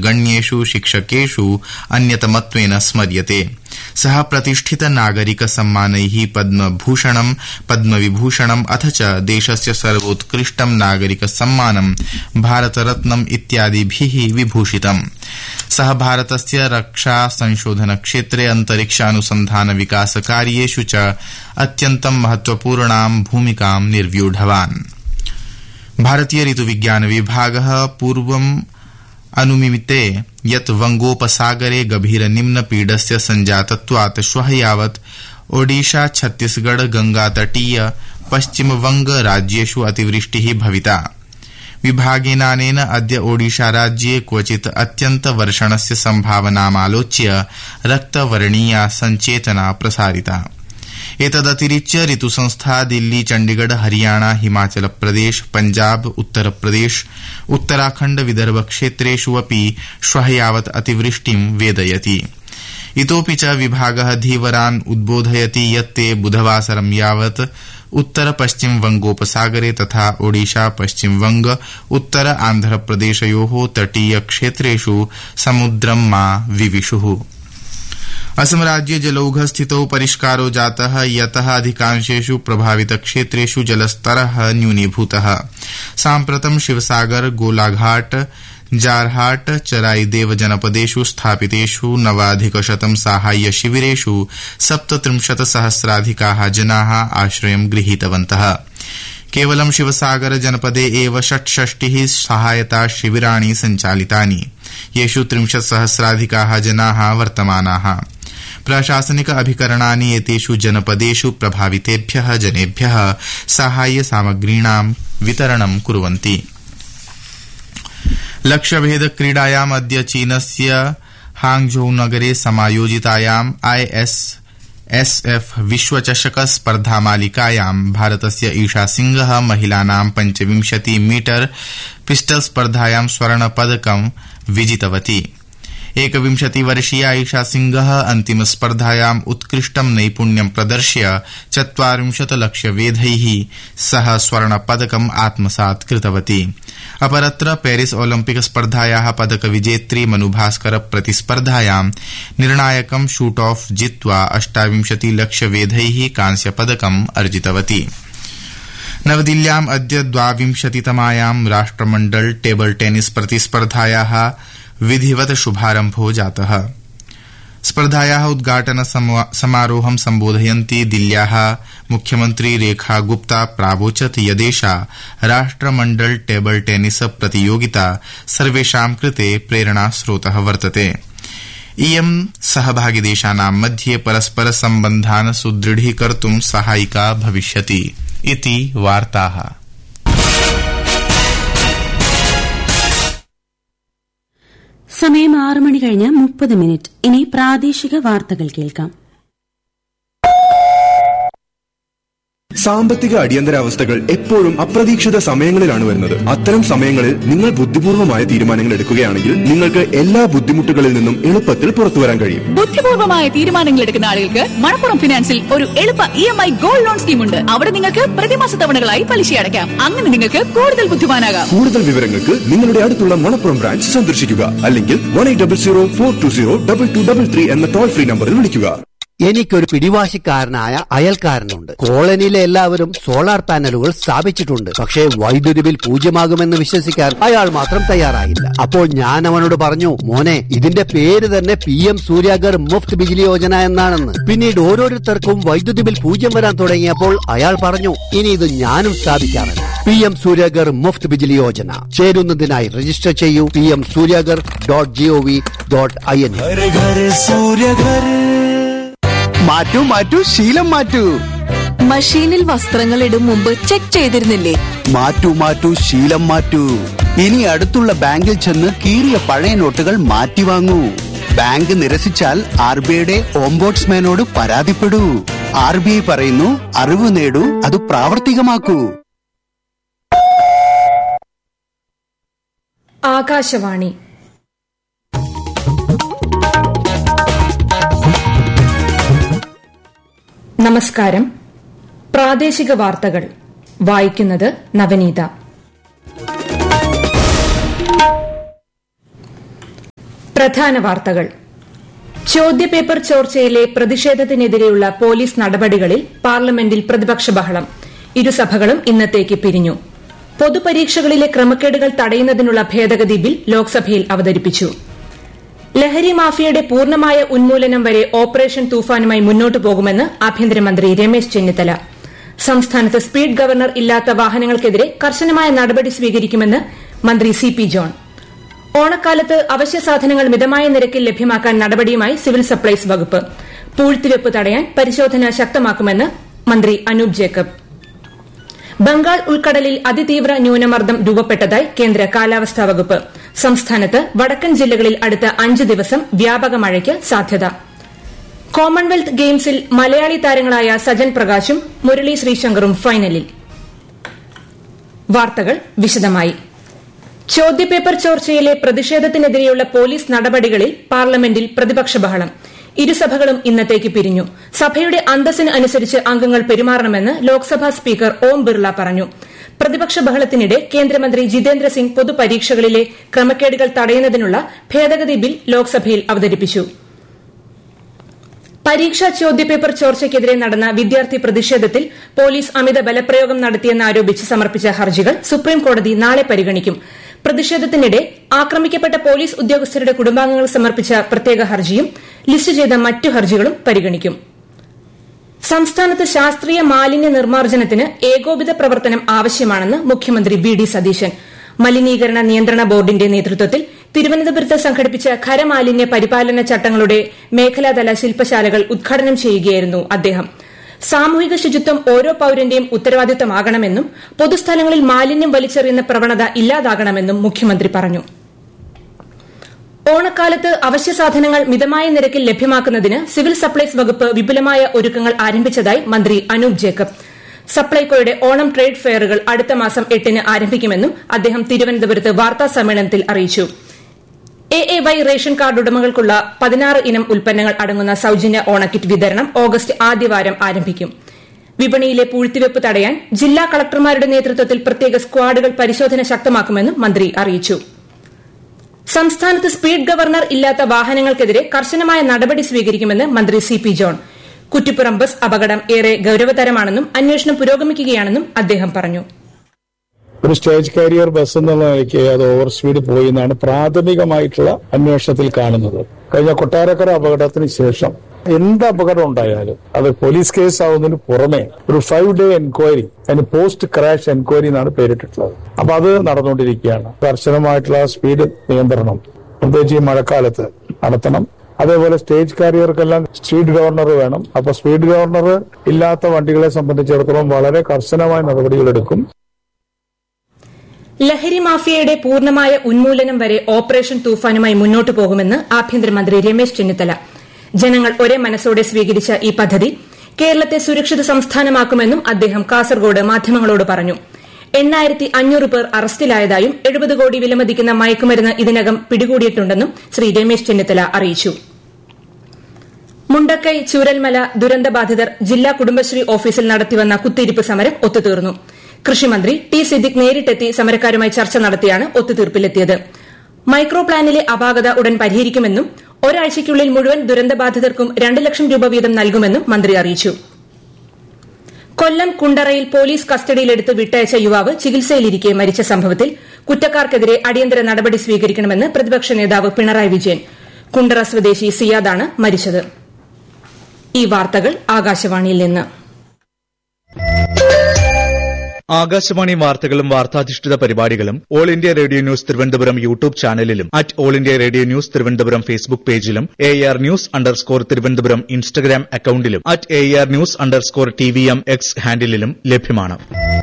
गण्येषु शिक्षकेषु अन्यतमत्वेन स्मर्यते सः प्रतिष्ठित नागरिक सम्मानैः पद्मभूषणं पद्मविभूषणम् अथ च देशस्य सर्वोत्कृष्टं नागरिक सम्मानं भारतरत्नम् इत्यादिभिः विभूषितम् सः भारतस्य रक्षा संशोधन क्षेत्रे अन्तरिक्षानुसन्धान विकास कार्येषु च अत्यन्तं महत्वपूर्णां भूमिकां निर्व्यूढवान् भारतीय ऋतुविज्ञान विभागः पूर्वम् अनुमिते यत् वंगोपसागरे गभीर निम्नपीडस्य सञ्जातत्वात् श्वः यावत् ओडिशा छत्तीसगढ़ गंगातटीय पश्चिमवंग राज्येषु अतिवृष्टिः भविता विभागेनानेन अद्य ओडिशा राज्ये क्वचित् अत्यन्तवर्षणस्य सम्भावनामालोच्य रक्तवर्णीया सञ्चेतना प्रसारिता एतदतिरिच्य ऋतुसंस्था दिल्ली चण्डीगढ़ हरियाणा हिमाचल प्रदेश पञ्जाब उत्तरप्रदेश उत्तराखण्ड विदर्भ क्षेत्रेषु अपि श्वः यावत् अतिवृष्टिं वेदयति इतोपि च विभागः धीवरान् उद्बोधयति यत् ते बुधवासरं यावत् उत्तर पश्चिम वंगोपसागरे तथा ओडिशा पश्चिम वंग उत्तर आन्ध्रप्रदेशयोः तटीय क्षेत्रेषु समुद्रं मा विविशुः असम राज्ये जलौघ स्थितौ परिष्कारो जातः यतः अधिकांशेषु प्रभावित क्षेत्रेषु जलस्तरः न्यूनीभूतः साम्प्रतं शिवसागर गोलाघाट जारहाट चराईदेव जनपदेषु स्थापितेषु नवाधिकशतं साहाय्य शिविरेषु सप्तत्रिंशत् सहस्राधिकाः जनाः आश्रयं गृहीतवन्तः केवलं शिवसागर जनपदे एव षट्षष्टिः सहायता शिविराणि सञ्चालितानि येषु त्रिंशत् सहस्राधिकाः जनाः वर्तमानाः प्रशासनिक अभिकरणानि एतेषु जनपदेषु प्रभावितेभ्यः जनेभ्यः साहाय्य सामग्रीणां वितरणं कुर्वन्ति लक्ष्यभेद क्रीडायाम् अद्य चीनस्य हांगझौ नगरे समायोजितायाम् आईएस एसएफ विश्वचषक स्पर्धामालिकायां भारतस्य ईशा सिंह महिलानां पञ्चविंशति मीटर पिस्टल स्पर्धायां स्वर्णपदकं विजितवती एकविंशति वर्षीया ईशा सिंह अन्तिम स्पर्धायाम् उत्कृष्टं नैपुण्यं प्रदर्श्य चत्वारिंशत् लक्ष्यवेधैः सह स्वर्णपदकम् आत्मसात् कृतवती अपरत्र पेरिस ओलम्पिक स्पर्धायाः पदक विजेत्री मनुभास्कर प्रतिस्पर्धायां निर्णायकं शूट ऑफ जित्वा अष्टाविंशति लक्ष्यवेधैः कांस्यपदकम् अर्जितवती नवदिल्ल्याम् अद्य द्वाविंशतितमायां राष्ट्रमण्डल टेबल टेनिस प्रतिस्पर्धायाः विधिवत शुभारम्भो जातः स्पर्धायाः उद्घाटन समारोहं सम्बोधयन्ती दिल्ल्याः मुख्यमन्त्री रेखा गुप्ता प्रावोचत् यदेषा राष्ट्रमण्डल टेबल टेनिस प्रतियोगिता सर्वेषां कृते प्रेरणास्रोतः वर्तते इयं सहभागिदेशानां मध्ये परस्पर सम्बन्धान् सुदृढीकर्तुं सहायिका भविष्यति इति वार्ताः സമയം ആറ് മണി കഴിഞ്ഞ് മുപ്പത് മിനിറ്റ് ഇനി പ്രാദേശിക വാർത്തകൾ കേൾക്കാം സാമ്പത്തിക അടിയന്തരാവസ്ഥകൾ എപ്പോഴും അപ്രതീക്ഷിത സമയങ്ങളിലാണ് വരുന്നത് അത്തരം സമയങ്ങളിൽ നിങ്ങൾ ബുദ്ധിപൂർവമായ തീരുമാനങ്ങൾ എടുക്കുകയാണെങ്കിൽ നിങ്ങൾക്ക് എല്ലാ ബുദ്ധിമുട്ടുകളിൽ നിന്നും എളുപ്പത്തിൽ പുറത്തു വരാൻ കഴിയും ബുദ്ധിപൂർവമായ തീരുമാനങ്ങൾ എടുക്കുന്ന ആളുകൾക്ക് മണപ്പുറം ഫിനാൻസിൽ ഒരു എളുപ്പ E M I gold loan scheme ഉണ്ട് അവിടെ നിങ്ങൾക്ക് പ്രതിമാസ തവണകളായി പലിശ അടയ്ക്കാം അങ്ങനെ നിങ്ങൾക്ക് കൂടുതൽ ബുദ്ധിമാനാകാം കൂടുതൽ വിവരങ്ങൾക്ക് നിങ്ങളുടെ അടുത്തുള്ള മണപ്പുറം ബ്രാഞ്ച് സന്ദർശിക്കുക അല്ലെങ്കിൽ one eight double zero four two zero double two double three എന്ന ടോൾ ഫ്രീ നമ്പറിൽ വിളിക്കുക എനിക്കൊരു പിടിവാശിക്കാരനായ അയൽക്കാരനുണ്ട് കോളനിയിലെ എല്ലാവരും സോളാർ പാനലുകൾ സ്ഥാപിച്ചിട്ടുണ്ട് പക്ഷേ വൈദ്യുതി ബിൽ പൂജ്യമാകുമെന്ന് വിശ്വസിക്കാൻ അയാൾ മാത്രം തയ്യാറായില്ല അപ്പോൾ ഞാൻ അവനോട് പറഞ്ഞു മോനെ ഇതിന്റെ പേര് തന്നെ പി എം സൂര്യാഗർ മുഫ്ത് ബിജിലി യോജന എന്നാണെന്ന് പിന്നീട് ഓരോരുത്തർക്കും വൈദ്യുതി ബിൽ പൂജ്യം വരാൻ തുടങ്ങിയപ്പോൾ അയാൾ പറഞ്ഞു ഇനി ഇത് ഞാനും സ്ഥാപിക്കാറുണ്ട് പി എം സൂര്യാഗർ മുഫ്ത് ബിജിലി യോജന ചേരുന്നതിനായി രജിസ്റ്റർ ചെയ്യൂ P M Suryaghar dot G O V dot I N മാറ്റൂ മാറ്റൂ ശീലം മാറ്റൂ മഷീനിൽ വസ്ത്രങ്ങൾ ഇടും മുമ്പ് ചെക്ക് ചെയ്തിരുന്നില്ലേ മാറ്റൂ മാറ്റൂ ശീലം മാറ്റൂ ഇനി അടുത്തുള്ള ബാങ്കിൽ ചെന്ന് കീറിയ പഴയ നോട്ടുകൾ മാറ്റി വാങ്ങൂ ബാങ്ക് നിരസിച്ചാൽ ആർ ബി ഐയുടെ ഓംബോട്സ്മാനോട് പരാതിപ്പെടൂ ആർ ബി ഐ പറയുന്നു അറിവ് നേടൂ അത് പ്രാവർത്തികമാക്കൂ ആകാശവാണി നമസ്കാരം പ്രാദേശിക വാർത്തകൾ വായിക്കുന്നത് നവനീത പ്രധാന വാർത്തകൾ ചോദ്യപേപ്പർ ചോർച്ചയിലെ പ്രതിഷേധത്തിനെതിരെയുള്ള പോലീസ് നടപടികളിൽ പാർലമെന്റിൽ പ്രതിപക്ഷ ബഹളം ഇരുസഭകളും ഇന്നത്തേക്ക് പിരിഞ്ഞു പൊതുപരീക്ഷകളിലെ ക്രമക്കേടുകൾ തടയുന്നതിനുള്ള ഭേദഗതി ബിൽ ലോക്സഭയിൽ അവതരിപ്പിച്ചു ലഹരി മാഫിയയുടെ പൂർണ്ണമായ ഉന്മൂലനം വരെ ഓപ്പറേഷൻ തൂഫാനുമായി മുന്നോട്ടു പോകുമെന്ന് ആഭ്യന്തരമന്ത്രി രമേശ് ചെന്നിത്തല സംസ്ഥാനത്ത് സ്പീഡ് ഗവർണർ ഇല്ലാത്ത വാഹനങ്ങൾക്കെതിരെ കർശനമായ നടപടി സ്വീകരിക്കുമെന്ന് മന്ത്രി സി പി ജോൺ ഓണക്കാലത്ത് അവശ്യ സാധനങ്ങൾ മിതമായ നിരക്കിൽ ലഭ്യമാക്കാൻ നടപടിയുമായി സിവിൽ സപ്ലൈസ് വകുപ്പ് പൂഴ്ത്തിവെപ്പ് തടയാൻ പരിശോധന ശക്തമാക്കുമെന്ന് മന്ത്രി അനൂപ് ജേക്കബ് ബംഗാൾ ഉൾക്കടലിൽ അതിതീവ്ര ന്യൂനമർദ്ദം രൂപപ്പെട്ടതായി കേന്ദ്ര കാലാവസ്ഥാ വകുപ്പ് സംസ്ഥാനത്ത് വടക്കൻ ജില്ലകളിൽ അടുത്ത അഞ്ച് ദിവസം വ്യാപക മഴയ്ക്ക് സാധ്യത കോമൺവെൽത്ത് ഗെയിംസിൽ മലയാളി താരങ്ങളായ സജൻ പ്രകാശും മുരളി ശ്രീശങ്കറും ഫൈനലിൽ വാർത്തകൾ വിശദമായി ചോദ്യപേപ്പർ ചോർച്ചയിലെ പ്രതിഷേധത്തിനെതിരെയുള്ള പോലീസ് നടപടികളിൽ പാർലമെന്റിൽ പ്രതിപക്ഷ ബഹളം ഇരുസഭകളും ഇന്നത്തേക്ക് പിരിഞ്ഞു സഭയുടെ അന്തസ്സിന് അനുസരിച്ച് അംഗങ്ങൾ പെരുമാറണമെന്ന് ലോക്സഭാ സ്പീക്കർ ഓം ബിർള പറഞ്ഞു പ്രതിപക്ഷ ബഹളത്തിനിടെ കേന്ദ്രമന്ത്രി ജിതേന്ദ്ര സിംഗ് പൊതുപരീക്ഷകളിലെ ക്രമക്കേടുകൾ തടയുന്നതിനുള്ള ഭേദഗതി ബിൽ ലോക്സഭയിൽ അവതരിപ്പിച്ചു പരീക്ഷാ ചോദ്യപേപ്പർ ചോർച്ചയ്ക്കെതിരെ നടന്ന വിദ്യാർത്ഥി പ്രതിഷേധത്തിൽ പോലീസ് അമിത ബലപ്രയോഗം നടത്തിയെന്നാരോപിച്ച് സമർപ്പിച്ച ഹർജികൾ സുപ്രീംകോടതി നാളെ പരിഗണിക്കും പ്രതിഷേധത്തിനിടെ ആക്രമിക്കപ്പെട്ട പോലീസ് ഉദ്യോഗസ്ഥരുടെ കുടുംബാംഗങ്ങൾ സമർപ്പിച്ച പ്രത്യേക ഹർജിയും ലിസ്റ്റ് ചെയ്ത മറ്റു ഹർജികളും പരിഗണിക്കും സംസ്ഥാനത്ത് ശാസ്ത്രീയ മാലിന്യ നിർമ്മാർജ്ജനത്തിന് ഏകോപിത പ്രവർത്തനം ആവശ്യമാണെന്ന് മുഖ്യമന്ത്രി വി ഡി സതീശൻ മലിനീകരണ നിയന്ത്രണ ബോർഡിന്റെ നേതൃത്വത്തിൽ തിരുവനന്തപുരത്ത് സംഘടിപ്പിച്ച ഖരമാലിന്യ പരിപാലന ചട്ടങ്ങളുടെ മേഖലാതല ശില്പശാലകൾ ഉദ്ഘാടനം ചെയ്യുകയായിരുന്നു അദ്ദേഹം സാമൂഹിക ശുചിത്വം ഓരോ പൌരന്റെയും ഉത്തരവാദിത്തമാകണമെന്നും പൊതുസ്ഥലങ്ങളിൽ മാലിന്യം വലിച്ചെറിയുന്ന പ്രവണത ഇല്ലാതാകണമെന്നും മുഖ്യമന്ത്രി പറഞ്ഞു ഓണക്കാലത്ത് അവശ്യ സാധനങ്ങൾ മിതമായ നിരക്കിൽ ലഭ്യമാക്കുന്നതിന് സിവിൽ സപ്ലൈസ് വകുപ്പ് വിപുലമായ ഒരുക്കങ്ങൾ ആരംഭിച്ചതായി മന്ത്രി അനൂപ് ജേക്കബ് സപ്ലൈകോയുടെ ഓണം ട്രേഡ് ഫെയറുകൾ അടുത്ത മാസം എട്ടിന് ആരംഭിക്കുമെന്നും അദ്ദേഹം തിരുവനന്തപുരത്ത് വാർത്താ സമ്മേളനത്തിൽ അറിയിച്ചു A A Y ration card ഉടമകൾക്കുള്ള പതിനാറ് ഇനം ഉൽപ്പന്നങ്ങൾ അടങ്ങുന്ന സൌജന്യ ഓണക്കിറ്റ് വിതരണം ഓഗസ്റ്റ് ആദ്യവാരം ആരംഭിക്കും വിപണിയിലെ പൂഴ്ത്തിവെപ്പ് തടയാൻ ജില്ലാ കളക്ടർമാരുടെ നേതൃത്വത്തിൽ പ്രത്യേക സ്ക്വാഡുകൾ പരിശോധന ശക്തമാക്കുമെന്നും മന്ത്രി അറിയിച്ചു സംസ്ഥാനത്ത് സ്പീഡ് ഗവർണർ ഇല്ലാത്ത വാഹനങ്ങൾക്കെതിരെ കർശനമായ നടപടി സ്വീകരിക്കുമെന്ന് മന്ത്രി C P John Kuttippuram bus അപകടം ഏറെ ഗൌരവതരമാണെന്നും അന്വേഷണം പുരോഗമിക്കുകയാണെന്നും അദ്ദേഹം പറഞ്ഞു ഒരു സ്റ്റേജ് കാരിയർ ബസ് എന്നുള്ള നിലയ്ക്ക് അത് ഓവർ സ്പീഡ് പോയി എന്നാണ് പ്രാഥമികമായിട്ടുള്ള അന്വേഷണത്തിൽ കാണുന്നത് കഴിഞ്ഞ കൊട്ടാരക്കര അപകടത്തിന് ശേഷം എന്ത് അപകടം ഉണ്ടായാലും അത് പോലീസ് കേസ് ആവുന്നതിന് പുറമെ ഒരു ഫൈവ് ഡേ എൻക്വയറി അതിന് പോസ്റ്റ് ക്രാഷ് എൻക്വയറി എന്നാണ് പേരിട്ടിട്ടുള്ളത് അപ്പൊ അത് നടന്നുകൊണ്ടിരിക്കുകയാണ് കർശനമായിട്ടുള്ള സ്പീഡ് നിയന്ത്രണം പ്രത്യേകിച്ച് ഈ മഴക്കാലത്ത് നടത്തണം അതേപോലെ സ്റ്റേജ് കാരിയർക്കെല്ലാം സ്പീഡ് ഗവർണർ വേണം അപ്പൊ സ്പീഡ് ഗവർണർ ഇല്ലാത്ത വണ്ടികളെ സംബന്ധിച്ചിടത്തോളം വളരെ കർശനമായ നടപടികളെടുക്കും ലഹരി മാഫിയയുടെ പൂർണ്ണമായ ഉന്മൂലനം വരെ ഓപ്പറേഷൻ തൂഫാനുമായി മുന്നോട്ടു പോകുമെന്ന് ആഭ്യന്തരമന്ത്രി രമേശ് ചെന്നിത്തല ജനങ്ങൾ ഒരേ മനസ്സോടെ സ്വീകരിച്ച ഈ പദ്ധതി കേരളത്തെ സുരക്ഷിത സംസ്ഥാനമാക്കുമെന്നും അദ്ദേഹം കാസർഗോഡ് മാധ്യമങ്ങളോട് പറഞ്ഞു എണ്ണായിരത്തി അഞ്ഞൂറ് പേർ അറസ്റ്റിലായതായും എഴുപത് കോടി വിലമതിക്കുന്ന മയക്കുമരുന്ന് ഇതിനകം പിടികൂടിയിട്ടുണ്ടെന്നും ശ്രീ രമേശ് ചെന്നിത്തല അറിയിച്ചു മുണ്ടക്കൈ ചൂരൽമല ദുരന്തബാധിതർ ജില്ലാ കുടുംബശ്രീ ഓഫീസിൽ നടത്തിവന്ന കുത്തിയിരിപ്പ് സമരം ഒത്തുതീർന്നു കൃഷിമന്ത്രി ടി സിദ്ദിഖ് നേരിട്ടെത്തി സമരക്കാരുമായി ചർച്ച നടത്തിയാണ് ഒത്തുതീർപ്പിലെത്തിയത് മൈക്രോ പ്ലാനിലെ അപാകത ഉടൻ പരിഹരിക്കുമെന്നും ഒരാഴ്ചയ്ക്കുള്ളിൽ മുഴുവൻ ദുരന്തബാധിതർക്കും രണ്ട് ലക്ഷം രൂപ വീതം നൽകുമെന്നും മന്ത്രി അറിയിച്ചു കൊല്ലം കുണ്ടറയിൽ പോലീസ് കസ്റ്റഡിയിലെടുത്ത് വിട്ടയച്ച യുവാവ് ചികിത്സയിലിരിക്കെ മരിച്ച സംഭവത്തിൽ കുറ്റക്കാർക്കെതിരെ അടിയന്തര നടപടി സ്വീകരിക്കണമെന്ന് പ്രതിപക്ഷ നേതാവ് പിണറായി വിജയൻ കുണ്ടറ സ്വദേശി സിയാദാണ് മരിച്ചത് ഈ വാർത്തകൾ ആകാശവാണിയിൽ നിന്ന് ആകാശവാണി വാർത്തകളും വാർത്താധിഷ്ഠിത പരിപാടികളും all India radio news Thiruvananthapuram YouTube ചാനലിലും at all India radio news Thiruvananthapuram Facebook പേജിലും A R news underscore Thiruvananthapuram Instagram അക്കൌണ്ടിലും at A R news underscore T V M X ഹാൻഡിലും ലഭ്യമാണ്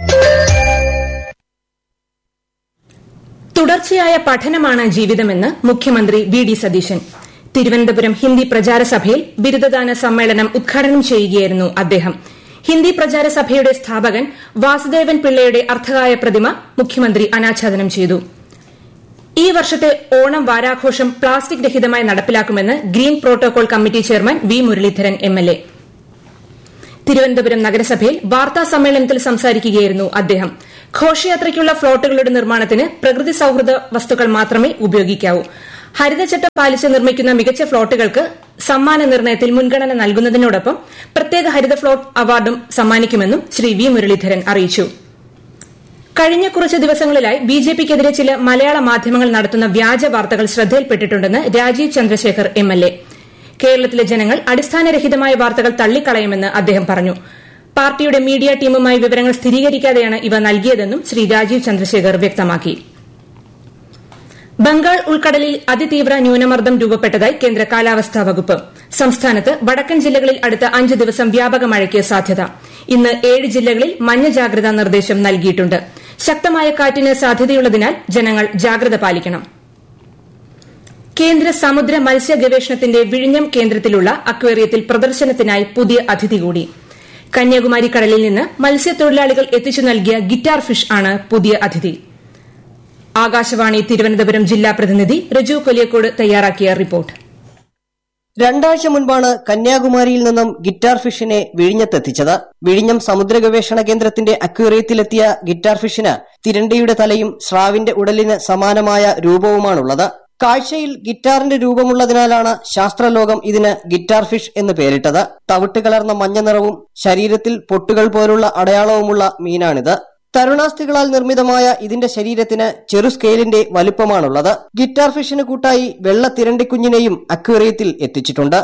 തുടർച്ചയായ പഠനമാണ് ജീവിതമെന്ന് മുഖ്യമന്ത്രി വി ഡി സതീശൻ തിരുവനന്തപുരം ഹിന്ദി പ്രചാര സഭയിൽ ബിരുദദാന സമ്മേളനം ഉദ്ഘാടനം ചെയ്യുകയായിരുന്നു അദ്ദേഹം ഹിന്ദി പ്രചാര സഭയുടെ സ്ഥാപകൻ വാസുദേവൻ പിള്ളയുടെ അർത്ഥകായ പ്രതിമ മുഖ്യമന്ത്രി അനാച്ഛാദനം ചെയ്തു ഈ വർഷത്തെ ഓണം വാരാഘോഷം പ്ലാസ്റ്റിക് രഹിതമായി നടപ്പിലാക്കുമെന്ന് green protocol committee chairman V Muraleedharan MLA Thiruvananthapuram നഗരസഭയിൽ വാർത്താ സമ്മേളനത്തിൽ സംസാരിക്കുകയായിരുന്നു അദ്ദേഹം ഘോഷയാത്രയ്ക്കുള്ള ഫ്ളോട്ടുകളുടെ നിർമ്മാണത്തിന് പ്രകൃതി സൌഹൃദ വസ്തുക്കൾ മാത്രമേ ഉപയോഗിക്കാവൂ ഹരിതചട്ടം പാലിച്ച് നിർമ്മിക്കുന്ന മികച്ച ഫ്ളോട്ടുകൾക്ക് സമ്മാന നിർണയത്തിൽ മുൻഗണന നൽകുന്നതിനോടൊപ്പം പ്രത്യേക ഹരിത ഫ്ളോട്ട് അവാർഡും സമ്മാനിക്കുമെന്നും ശ്രീ വി മുരളീധരൻ അറിയിച്ചു കഴിഞ്ഞ കുറച്ച് ദിവസങ്ങളിലായി ബി ജെ പിക്കെതിരെ ചില മലയാള മാധ്യമങ്ങൾ നടത്തുന്ന വ്യാജ വാർത്തകൾ ശ്രദ്ധയിൽപ്പെട്ടിട്ടുണ്ടെന്ന് Rajeev Chandrasekhar M L A കേരളത്തിലെ ജനങ്ങൾ അടിസ്ഥാനരഹിതമായ വാർത്തകൾ തള്ളിക്കളയുമെന്ന് അദ്ദേഹം പറഞ്ഞു പാർട്ടിയുടെ മീഡിയ ടീമുമായി വിവരങ്ങൾ സ്ഥിരീകരിക്കാതെയാണ് ഇവ നൽകിയതെന്നും ശ്രീ രാജീവ് ചന്ദ്രശേഖർ വ്യക്തമാക്കി ബംഗാൾ ഉൾക്കടലിൽ അതിതീവ്ര ന്യൂനമർദ്ദം രൂപപ്പെട്ടതായി കേന്ദ്ര കാലാവസ്ഥാ വകുപ്പ് സംസ്ഥാനത്ത് വടക്കൻ ജില്ലകളിൽ അടുത്ത അഞ്ച് ദിവസം വ്യാപക മഴയ്ക്ക് സാധ്യത ഇന്ന് ഏഴ് ജില്ലകളിൽ മഞ്ഞ ജാഗ്രതാ നിർദ്ദേശം നൽകിയിട്ടുണ്ട് ശക്തമായ കാറ്റിന് സാധ്യതയുള്ളതിനാൽ ജനങ്ങൾ ജാഗ്രത പാലിക്കണം കേന്ദ്ര സമുദ്ര മത്സ്യ ഗവേഷണത്തിന്റെ വിഴിഞ്ഞം കേന്ദ്രത്തിലുള്ള അക്വേറിയത്തിൽ പ്രദർശനത്തിനായി പുതിയ അതിഥി കൂടി കന്യാകുമാരി കടലിൽ നിന്ന് മത്സ്യത്തൊഴിലാളികൾ എത്തിച്ചു നൽകിയ ഗിറ്റാർ ഫിഷ് ആണ് പുതിയ അതിഥി ആകാശവാണി തിരുവനന്തപുരം ജില്ലാ പ്രതിനിധി രജു കൊലിയക്കോട് തയ്യാറാക്കിയ റിപ്പോർട്ട് രണ്ടാഴ്ച മുൻപാണ് കന്യാകുമാരിയിൽ നിന്നും ഗിറ്റാർ ഫിഷിനെ വിഴിഞ്ഞത്തെത്തിച്ചത് വിഴിഞ്ഞം സമുദ്ര ഗവേഷണ കേന്ദ്രത്തിന്റെ അക്വേറിയത്തിലെത്തിയ ഗിറ്റാർ ഫിഷിന് തിരണ്ടിയുടെ തലയും സ്രാവിന്റെ ഉടലിന് സമാനമായ രൂപവുമാണുള്ളത് കാഴ്ചയിൽ ഗിറ്റാറിന്റെ രൂപമുള്ളതിനാലാണ് ശാസ്ത്രലോകം ഇതിന് ഗിറ്റാർ ഫിഷ് എന്ന് പേരിട്ടത് തവിട്ട് കലർന്ന മഞ്ഞ നിറവും ശരീരത്തിൽ പൊട്ടുകൾ പോലുള്ള അടയാളവുമുള്ള മീനാണിത് തരുണാസ്ഥികളാൽ നിർമ്മിതമായ ഇതിന്റെ ശരീരത്തിന് ചെറു സ്കെയിലിന്റെ വലുപ്പമാണുള്ളത് ഗിറ്റാർ ഫിഷിന് കൂട്ടായി വെള്ള തിരണ്ടിക്കുഞ്ഞിനെയും അക്വേറിയത്തിൽ എത്തിച്ചിട്ടുണ്ട്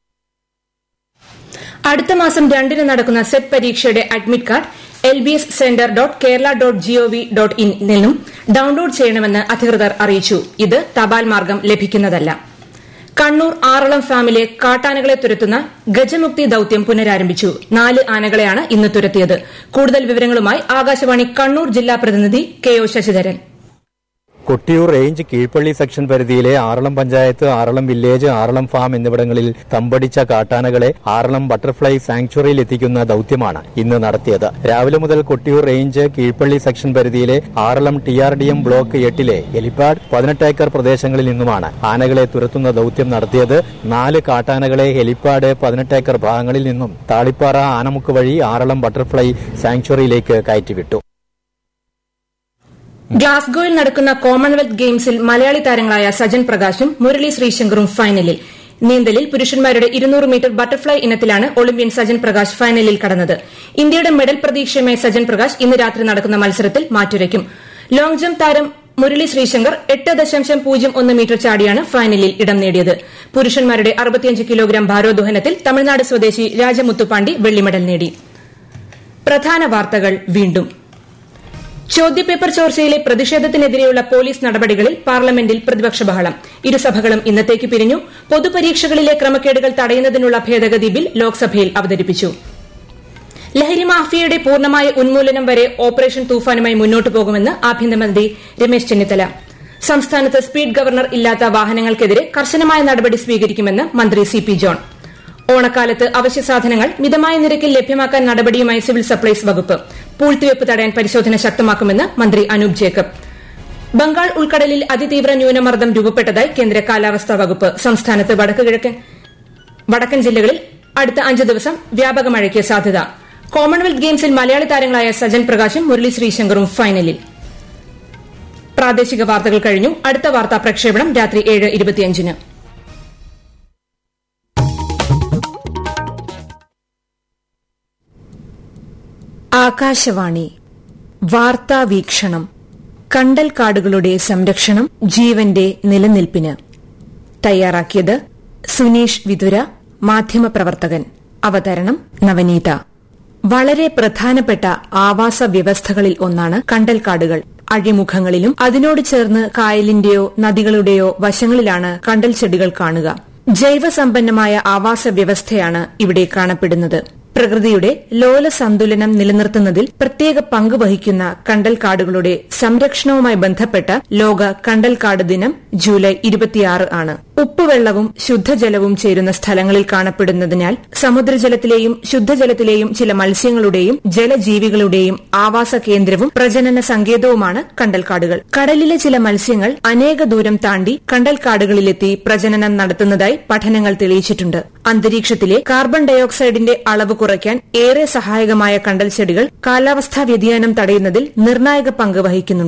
അടുത്ത മാസം രണ്ടിന് നടക്കുന്ന സെറ്റ് പരീക്ഷയുടെ admit card L B S centre dot Kerala dot GOV dot in നിന്നും ഡൌൺലോഡ് ചെയ്യണമെന്ന് അധികൃതർ അറിയിച്ചു ഇത് തപാൽ മാർഗം ലഭിക്കുന്നതല്ല കണ്ണൂർ ആറളം ഫാമിലെ കാട്ടാനകളെ തുരത്തുന്ന ഗജമുക്തി ദൌത്യം പുനരാരംഭിച്ചു നാല് ആനകളെയാണ് ഇന്ന് തുരത്തിയത് കൂടുതൽ വിവരങ്ങളുമായി ആകാശവാണി കണ്ണൂർ ജില്ലാ പ്രതിനിധി K O Sasidharan Kottiyoor range Keezhpally section പരിധിയിലെ ആറളം പഞ്ചായത്ത് ആറളം വില്ലേജ് ആറളം ഫാം എന്നിവിടങ്ങളിൽ തമ്പടിച്ച കാട്ടാനകളെ ആറളം ബട്ടർഫ്ലൈ സാങ്ച്വറിയിൽ എത്തിക്കുന്ന ദൌത്യമാണ് ഇന്ന് നടത്തിയത് രാവിലെ മുതൽ കൊട്ടിയൂർ റേഞ്ച് കീഴ്പള്ളി സെക്ഷൻ പരിധിയിലെ Aralam T R D M block എട്ടിലെ എലിപ്പാഡ് പതിനെട്ട് ഏക്കർ പ്രദേശങ്ങളിൽ നിന്നുമാണ് ആനകളെ തുരത്തുന്ന ദൌത്യം നടത്തിയത് നാല് കാട്ടാനകളെ ഹെലിപ്പാഡ് പതിനെട്ട് ഏക്കർ ഭാഗങ്ങളിൽ നിന്നും താളിപ്പാറ ആനമുക്ക് വഴി ആറളം ബട്ടർഫ്ലൈ സാങ്ച്വറിയിലേക്ക് കയറ്റിവിട്ടു ഗ്ലാസ്ഗോയിൽ നടക്കുന്ന കോമൺവെൽത്ത് ഗെയിംസിൽ മലയാളി താരങ്ങളായ സജൻ പ്രകാശും മുരളി ശ്രീശങ്കറും ഫൈനലിൽ നീന്തലിൽ പുരുഷന്മാരുടെ ഇരുന്നൂറ് മീറ്റർ ബട്ടർഫ്ലൈ ഇനത്തിലാണ് ഒളിമ്പ്യൻ സജൻ പ്രകാശ് ഫൈനലിൽ കടന്നത് ഇന്ത്യയുടെ മെഡൽ പ്രതീക്ഷയുമായി സജൻ പ്രകാശ് ഇന്ന് രാത്രി നടക്കുന്ന മത്സരത്തിൽ മാറ്റുരയ്ക്കും ലോങ് ജംപ് താരം മുരളി ശ്രീശങ്കർ എട്ട് ദശാംശം പൂജ്യം ഒന്ന് മീറ്റർ ചാടിയാണ് ഫൈനലിൽ ഇടം നേടിയത് പുരുഷന്മാരുടെ അറുപത്തിയഞ്ച് കിലോഗ്രാം ഭാരോദ്വഹനത്തിൽ തമിഴ്നാട് സ്വദേശി രാജമുത്തുപാണ്ഡി വെള്ളി മെഡൽ നേടി പ്രധാന വാർത്തകൾ വീണ്ടും ചോദ്യപേപ്പർ ചോർച്ചയിലെ പ്രതിഷേധത്തിനെതിരെയുള്ള പോലീസ് നടപടികളിൽ പാർലമെന്റിൽ പ്രതിപക്ഷ ബഹളം ഇരുസഭകളും ഇന്നത്തേക്ക് പിരിഞ്ഞു പൊതുപരീക്ഷകളിലെ ക്രമക്കേടുകൾ തടയുന്നതിനുള്ള ഭേദഗതി ബിൽ ലോക്സഭയിൽ അവതരിപ്പിച്ചു ലഹരി മാഫിയയുടെ പൂർണ്ണമായ ഉന്മൂലനം വരെ ഓപ്പറേഷൻ തൂഫാനുമായി മുന്നോട്ടു പോകുമെന്ന് ആഭ്യന്തരമന്ത്രി രമേശ് ചെന്നിത്തല സംസ്ഥാനത്ത് സ്പീഡ് ഗവർണർ ഇല്ലാത്ത വാഹനങ്ങൾക്കെതിരെ കർശനമായ നടപടി സ്വീകരിക്കുമെന്ന് മന്ത്രി സി പി ജോൺ ഓണക്കാലത്ത് അവശ്യ സാധനങ്ങൾ മിതമായ നിരക്കിൽ ലഭ്യമാക്കാൻ നടപടിയുമായി സിവിൽ സപ്ലൈസ് വകുപ്പ് പൂഴ്ത്തിവെപ്പ് തടയാൻ പരിശോധന ശക്തമാക്കുമെന്ന് മന്ത്രി അനൂപ് ജേക്കബ് ബംഗാൾ ഉൾക്കടലിൽ അതിതീവ്ര ന്യൂനമർദ്ദം രൂപപ്പെട്ടതായി കേന്ദ്ര കാലാവസ്ഥാ വകുപ്പ് സംസ്ഥാനത്ത് വടക്ക് കിഴക്കൻ വടക്കൻ ജില്ലകളിൽ അടുത്ത അഞ്ച് ദിവസം വ്യാപക മഴയ്ക്ക് സാധ്യത കോമൺവെൽത്ത് ഗെയിംസിൽ മലയാളി താരങ്ങളായ സജൻ പ്രകാശും മുരളി ശ്രീശങ്കറും ഫൈനലിൽ പ്രാദേശിക വാർത്തകൾ കഴിഞ്ഞു അടുത്ത വാർത്താ പ്രക്ഷേപണം രാത്രി ഏഴ് ഇരുപത്തിയഞ്ചിന് ആകാശവാണി വാർത്താ വീക്ഷണം കണ്ടൽക്കാടുകളുടെ സംരക്ഷണം ജീവന്റെ നിലനിൽപ്പിന് തയ്യാറാക്കിയത് സുനീഷ് വിതുര മാധ്യമപ്രവർത്തകൻ അവതരണം നവനീത വളരെ പ്രധാനപ്പെട്ട ആവാസ വ്യവസ്ഥകളിൽ ഒന്നാണ് കണ്ടൽക്കാടുകൾ അഴിമുഖങ്ങളിലും അതിനോട് ചേർന്ന് കായലിന്റെയോ നദികളുടെയോ വശങ്ങളിലാണ് കണ്ടൽ ചെടികൾ കാണുക ജൈവസമ്പന്നമായ ആവാസ വ്യവസ്ഥയാണ് ഇവിടെ കാണപ്പെടുന്നത് പ്രകൃതിയുടെ ലോല സന്തുലനം നിലനിർത്തുന്നതിൽ പ്രത്യേക പങ്ക് വഹിക്കുന്ന കണ്ടൽക്കാടുകളുടെ സംരക്ഷണവുമായി ബന്ധപ്പെട്ട ലോക കണ്ടൽക്കാട് ദിനം ജൂലൈ ഇരുപത്തിയാറ് ആണ് ഉപ്പുവെള്ളവും ശുദ്ധജലവും ചേരുന്ന സ്ഥലങ്ങളിൽ കാണപ്പെടുന്നതിനാൽ സമുദ്രജലത്തിലെയും ശുദ്ധജലത്തിലെയും ചില മത്സ്യങ്ങളുടെയും ജലജീവികളുടെയും ആവാസ കേന്ദ്രവും പ്രജനന സങ്കേതവുമാണ് കണ്ടൽക്കാടുകൾ കടലിലെ ചില മത്സ്യങ്ങൾ അനേക ദൂരം താണ്ടി കണ്ടൽക്കാടുകളിലെത്തി പ്രജനനം നടത്തുന്നതായി പഠനങ്ങൾ തെളിയിച്ചിട്ടുണ്ട് അന്തരീക്ഷത്തിലെ കാർബൺ ഡയോക്സൈഡിന്റെ അളവ് കുറയ്ക്കാൻ ഏറെ സഹായകമായ കണ്ടൽ ചെടികൾ കാലാവസ്ഥാ വ്യതിയാനം തടയുന്നതിൽ നിർണായക പങ്ക് വഹിക്കുന്നുണ്ട്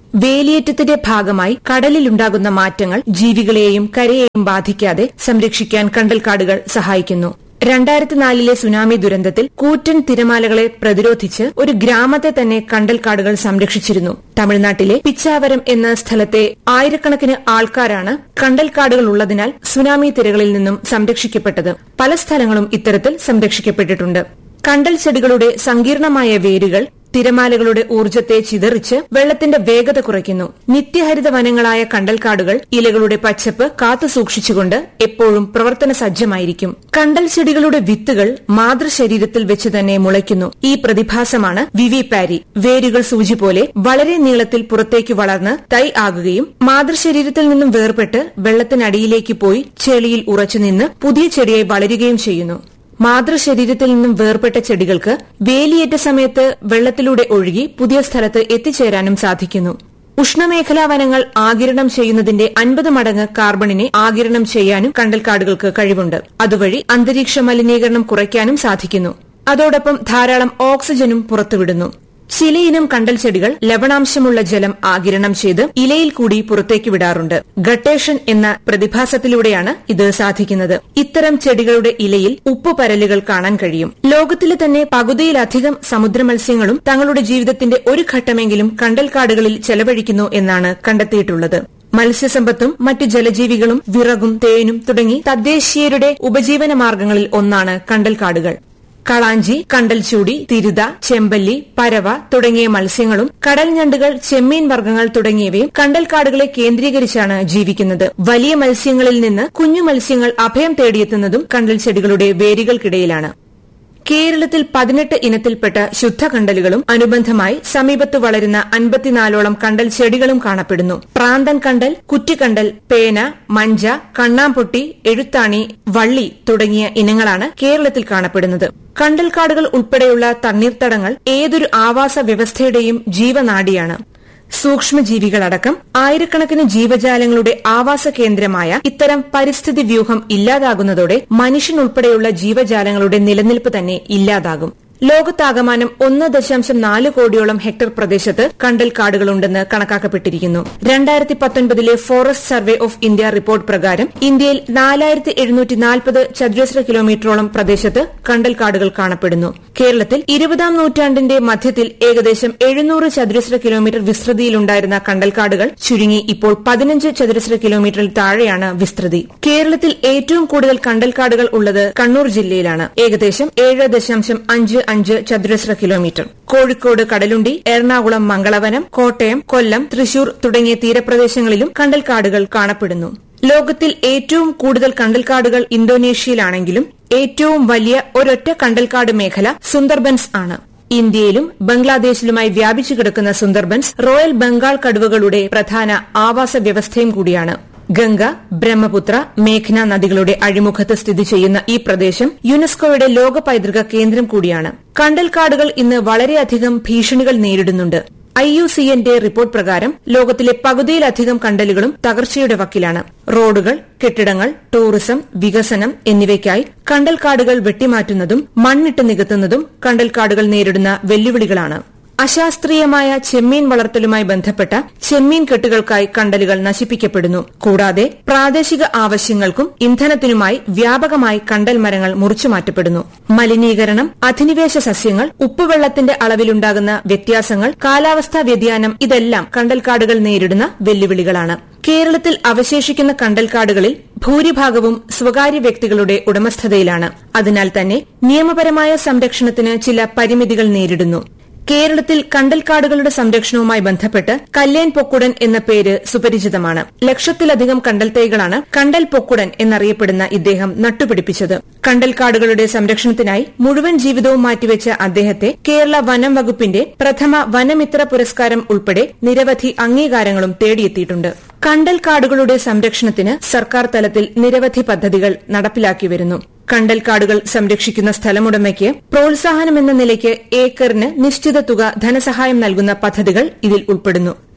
വേലിയേറ്റത്തിന്റെ ഭാഗമായി കടലിലുണ്ടാകുന്ന മാറ്റങ്ങൾ ജീവികളെയും കരയെയും ബാധിക്കാതെ സംരക്ഷിക്കാൻ കണ്ടൽക്കാടുകൾ സഹായിക്കുന്നു രണ്ടായിരത്തി നാലിലെ സുനാമി ദുരന്തത്തിൽ കൂറ്റൻ തിരമാലകളെ പ്രതിരോധിച്ച് ഒരു ഗ്രാമത്തെ തന്നെ കണ്ടൽക്കാടുകൾ സംരക്ഷിച്ചിരുന്നു തമിഴ്നാട്ടിലെ പിച്ചാവരം എന്ന സ്ഥലത്തെ ആയിരക്കണക്കിന് ആൾക്കാരാണ് കണ്ടൽക്കാടുകൾ ഉള്ളതിനാൽ സുനാമി തിരകളിൽ നിന്നും സംരക്ഷിക്കപ്പെട്ടത് പല സ്ഥലങ്ങളും ഇത്തരത്തിൽ സംരക്ഷിക്കപ്പെട്ടിട്ടുണ്ട് കണ്ടൽ ചെടികളുടെ സങ്കീർണമായ വേരുകൾ തിരമാലകളുടെ ഊർജ്ജത്തെ ചിതറിച്ച് വെള്ളത്തിന്റെ വേഗത കുറയ്ക്കുന്നു നിത്യഹരിത വനങ്ങളായ കണ്ടൽക്കാടുകൾ ഇലകളുടെ പച്ചപ്പ് കാത്തു സൂക്ഷിച്ചുകൊണ്ട് എപ്പോഴും പ്രവർത്തന സജ്ജമായിരിക്കും കണ്ടൽ ചെടികളുടെ വിത്തുകൾ മാതൃശരീരത്തിൽ വെച്ച് തന്നെ മുളയ്ക്കുന്നു ഈ പ്രതിഭാസമാണ് വിവി പാരി വേരുകൾ സൂചി പോലെ വളരെ നീളത്തിൽ പുറത്തേക്ക് വളർന്ന് തൈ ആകുകയും മാതൃശരീരത്തിൽ നിന്നും വേർപെട്ട് വെള്ളത്തിനടിയിലേക്ക് പോയി ചെളിയിൽ ഉറച്ചുനിന്ന് പുതിയ ചെടിയായി വളരുകയും ചെയ്യുന്നു മാതൃശരീരത്തിൽ നിന്നും വേർപെട്ട ചെടികൾക്ക് വേലിയേറ്റ സമയത്ത് വെള്ളത്തിലൂടെ ഒഴുകി പുതിയ സ്ഥലത്ത് എത്തിച്ചേരാനും സാധിക്കുന്നു ഉഷ്ണമേഖലാ വനങ്ങൾ ആകിരണം ചെയ്യുന്നതിന്റെ അൻപത് മടങ്ങ് കാർബണിനെ ആകിരണം ചെയ്യാനും കണ്ടൽക്കാടുകൾക്ക് കഴിവുണ്ട് അതുവഴി അന്തരീക്ഷ മലിനീകരണം കുറയ്ക്കാനും സാധിക്കുന്നു അതോടൊപ്പം ധാരാളം ഓക്സിജനും പുറത്തുവിടുന്നു ചിലയിനം കണ്ടൽ ചെടികൾ ലവണാംശമുള്ള ജലം ആകിരണം ചെയ്ത് ഇലയിൽ കൂടി പുറത്തേക്ക് വിടാറുണ്ട് ഗട്ടേഷൻ എന്ന പ്രതിഭാസത്തിലൂടെയാണ് ഇത് സാധിക്കുന്നത് ഇത്തരം ചെടികളുടെ ഇലയിൽ ഉപ്പ് പരലുകൾ കാണാൻ കഴിയും ലോകത്തിലെ തന്നെ പകുതിയിലധികം സമുദ്ര മത്സ്യങ്ങളും തങ്ങളുടെ ജീവിതത്തിന്റെ ഒരു ഘട്ടമെങ്കിലും കണ്ടൽക്കാടുകളിൽ ചെലവഴിക്കുന്നു എന്നാണ് കണ്ടെത്തിയിട്ടുള്ളത് മത്സ്യസമ്പത്തും മറ്റു ജലജീവികളും വിറകും തേനും തുടങ്ങി തദ്ദേശീയരുടെ ഉപജീവന മാർഗങ്ങളിൽ ഒന്നാണ് കണ്ടൽക്കാടുകൾ കളാഞ്ചി കണ്ടൽച്ചൂടി തിരുത ചെമ്പല്ലി പരവ തുടങ്ങിയ മത്സ്യങ്ങളും കടൽ ഞണ്ടുകൾ ചെമ്മീൻ വർഗ്ഗങ്ങൾ തുടങ്ങിയവയും കണ്ടൽക്കാടുകളെ കേന്ദ്രീകരിച്ചാണ് ജീവിക്കുന്നത് വലിയ മത്സ്യങ്ങളിൽ നിന്ന് കുഞ്ഞു മത്സ്യങ്ങൾ അഭയം തേടിയെത്തുന്നതും കണ്ടൽ ചെടികളുടെ വേരുകൾക്കിടയിലാണ് കേരളത്തിൽ പതിനെട്ട് ഇനത്തിൽപ്പെട്ട ശുദ്ധകണ്ടലുകളും അനുബന്ധമായി സമീപത്ത് വളരുന്ന അൻപത്തിനാലോളം കണ്ടൽ ചെടികളും കാണപ്പെടുന്നു പ്രാന്തൻ കണ്ടൽ കുറ്റിക്കണ്ടൽ പേന മഞ്ച കണ്ണാംപൊട്ടി എഴുത്താണി വള്ളി തുടങ്ങിയ ഇനങ്ങളാണ് കേരളത്തിൽ കാണപ്പെടുന്നത് കണ്ടൽക്കാടുകൾ ഉൾപ്പെടെയുള്ള തണ്ണീർത്തടങ്ങൾ ഏതൊരു ആവാസ വ്യവസ്ഥയുടെയും ജീവനാഡിയാണ് സൂക്ഷ്മജീവികളടക്കം ആയിരക്കണക്കിന് ജീവജാലങ്ങളുടെ ആവാസ കേന്ദ്രമായ ഇത്തരം പരിസ്ഥിതി വ്യൂഹം ഇല്ലാതാകുന്നതോടെ മനുഷ്യനുൾപ്പെടെയുള്ള ജീവജാലങ്ങളുടെ നിലനിൽപ്പ് തന്നെ ഇല്ലാതാകും ലോകത്താകമാനം ഒന്ന് ദശാംശം നാല് കോടിയോളം ഹെക്ടർ പ്രദേശത്ത് കണ്ടൽ കാടുകളുണ്ടെന്ന് കണക്കാക്കപ്പെട്ടിരിക്കുന്നു രണ്ടായിരത്തി പത്തൊൻപതിലെ forest survey of India report പ്രകാരം ഇന്ത്യയിൽ നാലായിരത്തി എഴുന്നൂറ്റി നാൽപ്പത് ചതുരശ്ര കിലോമീറ്ററോളം പ്രദേശത്ത് കണ്ടൽ കാടുകൾ കാണപ്പെടുന്നു കേരളത്തിൽ ഇരുപതാം നൂറ്റാണ്ടിന്റെ മധ്യത്തിൽ ഏകദേശം എഴുന്നൂറ് ചതുരശ്ര കിലോമീറ്റർ വിസ്തൃതിയിലുണ്ടായിരുന്ന കണ്ടൽക്കാടുകൾ ചുരുങ്ങി ഇപ്പോൾ പതിനഞ്ച് ചതുരശ്ര കിലോമീറ്ററിൽ താഴെയാണ് വിസ്തൃതി കേരളത്തിൽ ഏറ്റവും കൂടുതൽ കണ്ടൽക്കാടുകൾ ഉള്ളത് കണ്ണൂർ ജില്ലയിലാണ് ഏകദേശം ഏഴ് ദശാംശം അഞ്ച് അഞ്ച് ചതുരശ്ര കിലോമീറ്റർ കോഴിക്കോട് കടലുണ്ടി എറണാകുളം മംഗളവനം കോട്ടയം കൊല്ലം തൃശൂർ തുടങ്ങിയ തീരപ്രദേശങ്ങളിലും കണ്ടൽക്കാടുകൾ കാണപ്പെടുന്നു ലോകത്തിൽ ഏറ്റവും കൂടുതൽ കണ്ടൽക്കാടുകൾ ഇന്തോനേഷ്യയിലാണെങ്കിലും ഏറ്റവും വലിയ ഒരൊറ്റ കണ്ടൽക്കാട് മേഖല സുന്ദർബൻസ് ആണ് ഇന്ത്യയിലും ബംഗ്ലാദേശിലുമായി വ്യാപിച്ചു കിടക്കുന്ന സുന്ദർബൻസ് റോയൽ ബംഗാൾ കടുവകളുടെ പ്രധാന ആവാസ വ്യവസ്ഥയും കൂടിയാണ് ഗംഗ ബ്രഹ്മപുത്ര മേഘ്ന നദികളുടെ അഴിമുഖത്ത് സ്ഥിതി ചെയ്യുന്ന ഈ പ്രദേശം യുനെസ്കോയുടെ ലോക പൈതൃക കേന്ദ്രം കൂടിയാണ് കണ്ടൽക്കാടുകൾ ഇന്ന് വളരെയധികം ഭീഷണികൾ നേരിടുന്നുണ്ട് ഐ യു സി എന്റെ റിപ്പോർട്ട് പ്രകാരം ലോകത്തിലെ പകുതിയിലധികം കണ്ടലുകളും തകർച്ചയുടെ വക്കിലാണ് റോഡുകൾ കെട്ടിടങ്ങൾ ടൂറിസം വികസനം എന്നിവയ്ക്കായി കണ്ടൽക്കാടുകൾ വെട്ടിമാറ്റുന്നതും മണ്ണിട്ട് നികത്തുന്നതും കണ്ടൽക്കാടുകൾ നേരിടുന്ന വെല്ലുവിളികളാണ് അശാസ്ത്രീയമായ ചെമ്മീൻ വളർത്തലുമായി ബന്ധപ്പെട്ട ചെമ്മീൻ കെട്ടുകൾക്കായി കണ്ടലുകൾ നശിപ്പിക്കപ്പെടുന്നു കൂടാതെ പ്രാദേശിക ആവശ്യങ്ങൾക്കും ഇന്ധനത്തിനുമായി വ്യാപകമായി കണ്ടൽ മരങ്ങൾ മുറിച്ചുമാറ്റപ്പെടുന്നു മലിനീകരണം അധിനിവേശ സസ്യങ്ങൾ ഉപ്പുവെള്ളത്തിന്റെ അളവിലുണ്ടാകുന്ന വ്യത്യാസങ്ങൾ കാലാവസ്ഥാ വ്യതിയാനം ഇതെല്ലാം കണ്ടൽക്കാടുകൾ നേരിടുന്ന വെല്ലുവിളികളാണ് കേരളത്തിൽ അവശേഷിക്കുന്ന കണ്ടൽക്കാടുകളിൽ ഭൂരിഭാഗവും സ്വകാര്യ വ്യക്തികളുടെ ഉടമസ്ഥതയിലാണ് അതിനാൽ തന്നെ നിയമപരമായ സംരക്ഷണത്തിന് ചില പരിമിതികൾ നേരിടുന്നു കേരളത്തിൽ കണ്ടൽക്കാടുകളുടെ സംരക്ഷണവുമായി ബന്ധപ്പെട്ട് കല്ലേൻ പൊക്കുടൻ എന്ന പേര് സുപരിചിതമാണ് ലക്ഷത്തിലധികം കണ്ടൽ തൈകളാണ് കണ്ടൽ പൊക്കുടൻ എന്നറിയപ്പെടുന്ന ഇദ്ദേഹം നട്ടുപിടിപ്പിച്ചത് കണ്ടൽക്കാടുകളുടെ സംരക്ഷണത്തിനായി മുഴുവൻ ജീവിതവും മാറ്റിവെച്ച അദ്ദേഹത്തെ കേരള വനം വകുപ്പിന്റെ പ്രഥമ വനമിത്ര പുരസ്കാരം ഉൾപ്പെടെ നിരവധി അംഗീകാരങ്ങളും തേടിയെത്തിയിട്ടുണ്ട് കണ്ടൽക്കാടുകളുടെ സംരക്ഷണത്തിന് സർക്കാർ തലത്തിൽ നിരവധി പദ്ധതികൾ നടപ്പിലാക്കി വരുന്നു കണ്ടൽക്കാടുകൾ സംരക്ഷിക്കുന്ന സ്ഥലമുടമയ്ക്ക് പ്രോത്സാഹനമെന്ന നിലയ്ക്ക് ഏക്കറിന് നിശ്ചിത തുക ധനസഹായം നൽകുന്ന പദ്ധതികൾ ഇതിൽ ഉൾപ്പെടുന്നു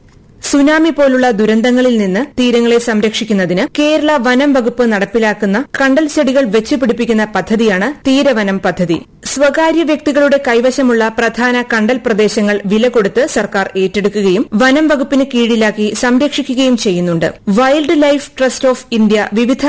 സുനാമി പോലുള്ള ദുരന്തങ്ങളിൽ നിന്ന് തീരങ്ങളെ സംരക്ഷിക്കുന്നതിന് കേരള വനം വകുപ്പ് നടപ്പിലാക്കുന്ന കണ്ടൽ ചെടികൾ വെച്ചുപിടിപ്പിക്കുന്ന പദ്ധതിയാണ് തീരവനം പദ്ധതി സ്വകാര്യ വ്യക്തികളുടെ കൈവശമുള്ള പ്രധാന കണ്ടൽ പ്രദേശങ്ങൾ വില കൊടുത്ത് സർക്കാർ ഏറ്റെടുക്കുകയും വനം വകുപ്പിന് കീഴിലാക്കി സംരക്ഷിക്കുകയും ചെയ്യുന്നുണ്ട് wildlife trust of India വിവിധ